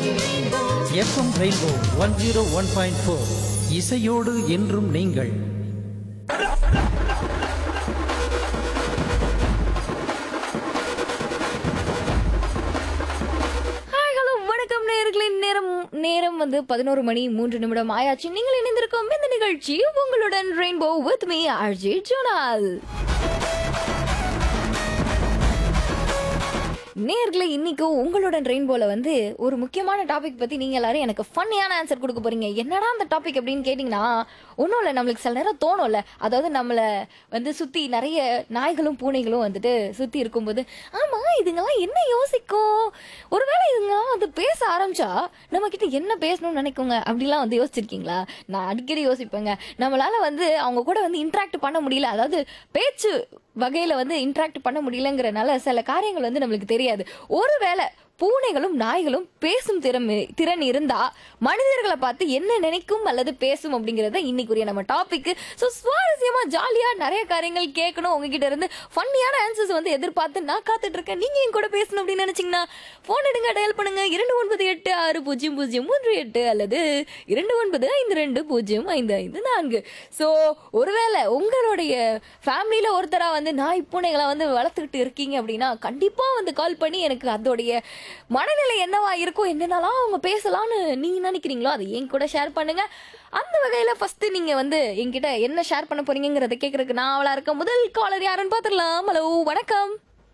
FM rainbow one zero one point four இசையோடு என்றும் நீங்கள் ஹாய் ஹலோ வணக்கம் நேயர்களே நேரம் நேரம் வந்து பதினோரு மணி மூன்று நிமிடம் ஆயாச்சு நீங்கள் இணைந்திருக்கும் இந்த நிகழ்ச்சி உங்களுடன் rainbow with me RJ Jonal நேர்களே இன்னைக்கு உங்களுடன் ரெயின்போல வந்து ஒரு முக்கியமான டாபிக் பத்தி நீங்க எல்லாரும் எனக்கு ஃபன்னியான ஆன்சர் கொடுக்க போறீங்க என்னடா அந்த டாபிக் அப்படின்னு கேட்டீங்கன்னா ஒன்றும் இல்லை நம்மளுக்கு சில நேரம் தோணும்ல அதாவது நம்மள வந்து சுத்தி நிறைய நாய்களும் பூனைகளும் வந்துட்டு சுத்தி இருக்கும்போது ஆமா இதுங்கெல்லாம் என்ன யோசிக்கும் ஒருவேளை இதுங்கெல்லாம் வந்து பேச ஆரம்பிச்சா நம்ம கிட்ட என்ன பேசணும்னு நினைக்குங்க அப்படிலாம் வந்து யோசிச்சிருக்கீங்களா நான் அடிக்கடி யோசிப்பேங்க நம்மளால வந்து அவங்க கூட வந்து இன்ட்ராக்ட் பண்ண முடியல அதாவது பேச்சு வகையில வந்து இன்ட்ராக்ட் பண்ண முடியலங்கிறனால சில காரியங்கள் வந்து நம்மளுக்கு தெரியாது ஒருவேளை பூனைகளும் நாய்களும் பேசும் திறம் திறன் இருந்தா மனிதர்களை பார்த்து என்ன நினைக்கும் அல்லது பேசும் அப்படிங்கறத இன்னைக்குரிய நம்ம டாபிக் ஸோ சுவாரஸ்யமா ஜாலியா நிறைய காரியங்கள் கேட்கணும் உங்ககிட்ட இருந்து ஃபன்னியான ஆன்சர்ஸ் வந்து எதிர்பார்த்து நான் காத்துட்டு இருக்கேன் நீங்க என் கூட பேசணும் அப்படின்னு நினைச்சீங்கன்னா போன் எடுங்க டயல் பண்ணுங்க இரண்டு ஒன்பது எட்டு ஆறு பூஜ்ஜியம் பூஜ்ஜியம் மூன்று எட்டு அல்லது இரண்டு ஒன்பது ஐந்து ரெண்டு பூஜ்ஜியம் ஐந்து ஐந்து நான்கு ஸோ ஒருவேளை உங்களுடைய ஃபேமிலியில ஒருத்தரா வந்து நாய் பூனைகளை வந்து வளர்த்துக்கிட்டு இருக்கீங்க அப்படின்னா கண்டிப்பா வந்து கால் பண்ணி எனக்கு அதோடைய மனநிலை என்னவா இருக்கும் என்னென்னலாம் அவங்க பேசலாம்னு நீங்க நினைக்கிறீங்களோ அதை என் கூட ஷேர் பண்ணுங்க அந்த வகையில ஃபர்ஸ்ட் நீங்க வந்து என்கிட்ட என்ன ஷேர் பண்ண போறீங்கிறத கேட்கறதுக்கு நான் அவளா இருக்க முதல் காலர் யாருன்னு பாத்துடலாம் ஹலோ வணக்கம்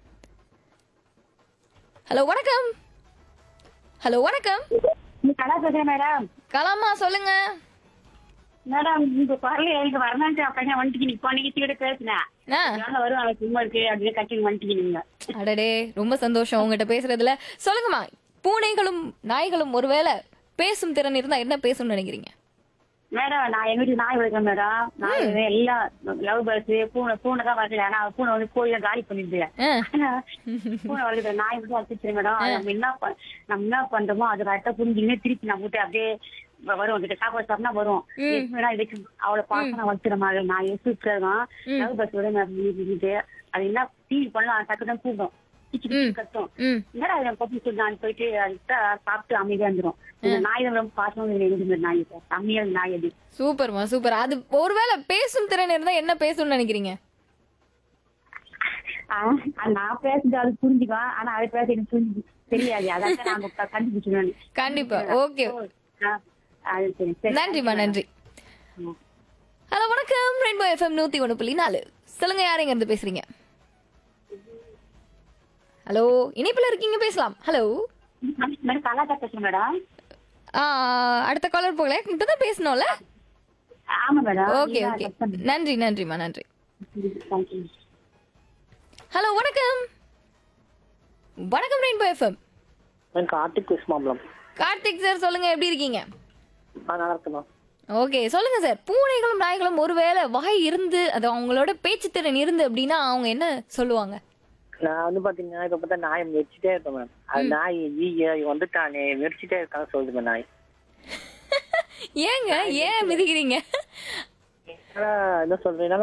ஹலோ வணக்கம் ஹலோ வணக்கம் நல்லா பேசுறேன் மேடம் கலாமா சொல்லுங்க மேடம் இந்த குரல் எனக்கு வரணும்னு அப்படியே வந்துட்டு நீ போன கிட்ட பேசினேன் ஆ, அதனால வரும் அவன் சும்மா இருக்கு அப்படின்னு கட்டி வந்துட்டு நீங்க அடடே ரொம்ப சந்தோஷம் உங்ககிட்ட பேசுறதுல சொல்லுங்கம்மா பூனைகளும் நாய்களும் ஒருவேளை பேசும் திறன் இருந்தா என்ன பேசும்னு நினைக்கிறீங்க மேடம் நான் எங்க வீட்டுக்கு நாய் வளர்க்கேன் மேடம் நாய் வந்து எல்லாம் லவ் பேர்ஸ் பூனை பூனை தான் வளர்க்கல ஆனா பூனை வந்து கோயில காலி பண்ணிடுது ஆ, பூனை வளர்க்குற நாய் வந்து வளர்த்துச்சு மேடம் அது நம்ம என்ன பண்- நம்ம என்ன பண்றோமோ அது கரெக்டா புரிஞ்சுக்கின்னு திருப்பி நம்ம விட்டு அப்படியே வ- வரும் கிட்ட சாப்பாடு சாப்பிட்டா வரும் வேணா இதுக்கு அவளை பாசம் நான் வளர்த்துற மாதிரி நான் சூப்பரா இருக்கும் லவ் பேர்ஸ் விட இருந்துட்டு அது என்ன டிவி பண்ணலாம் டக்கு தான் கூட்டும் கிச்சு கிச்சு கத்தும் ம் என்னடா என் பப்பி சொல்லி நான் போயிட்டு அதுக்கிட்ட சாப்பிட்டு அமைதியா இருந்துரும் இந்த நாய் தான் ரொம்ப பாசமா இருந்து நாய் சார் கம்மியா இருந்த நாய் அது சூப்பர்மா சூப்பர் அது ஒருவேளை பேசும் திறன் இருந்தா என்ன பேசும்னு நினைக்கிறீங்க ஆஹ், அது நான் பேசுறது அது புரிஞ்சுக்கும் ஆனா அது பேச எனக்கு புரிஞ்சு தெரியாது அதான் நாங்க க- கண்டுபிடிச்சிருவோம் கண்டிப்பா ஓகே ஆஹ், அது சரி சரி நன்றிம்மா நன்றி ஹலோ வணக்கம் ரெயின்போ எஃப்எம் நூத்தி ஒன்று புள்ளி நாலு சொல்லுங்க யாருங்க இருந்து பேசுறீங்க ஹலோ இணைப்புல இருக்கீங்க பேசலாம் ஹலோ மேடம் கலாக்கா பேசுறேன் மேடம் அடுத்த காலர் போகல கிட்ட தான் பேசணும்ல ஆமா மேடம் ஓகே ஓகே நன்றி நன்றிம்மா நன்றி தேங்க்யூ ஹலோ வணக்கம் வணக்கம் ரெயின்போ எஃப்எம் நான் கார்த்திக் விஸ்மாம்பலம் கார்த்திக் சார் சொல்லுங்க எப்படி இருக்கீங்க ஆ நல்லா இருக்கணும் ஓகே சொல்லுங்க சார் பூனைகளும் நாய்களும் ஒருவேளை வாய் இருந்து அது அவங்களோட பேச்சு திறன் இருந்து அப்படின்னா அவங்க என்ன சொல்லுவாங்க நான் வந்து பாத்தீங்கன்னா இப்ப பார்த்தா நாயை மெரிச்சிட்டே இருப்பேன் மேம் அது நாய் ஈய வந்துட்டானே மெரிச்சிட்டே இருக்கான்னு சொல்லுது மேம் நாய் ஏங்க ஏன் மிதிக்கிறீங்க என்னால என்ன சொல்றேன் என்னால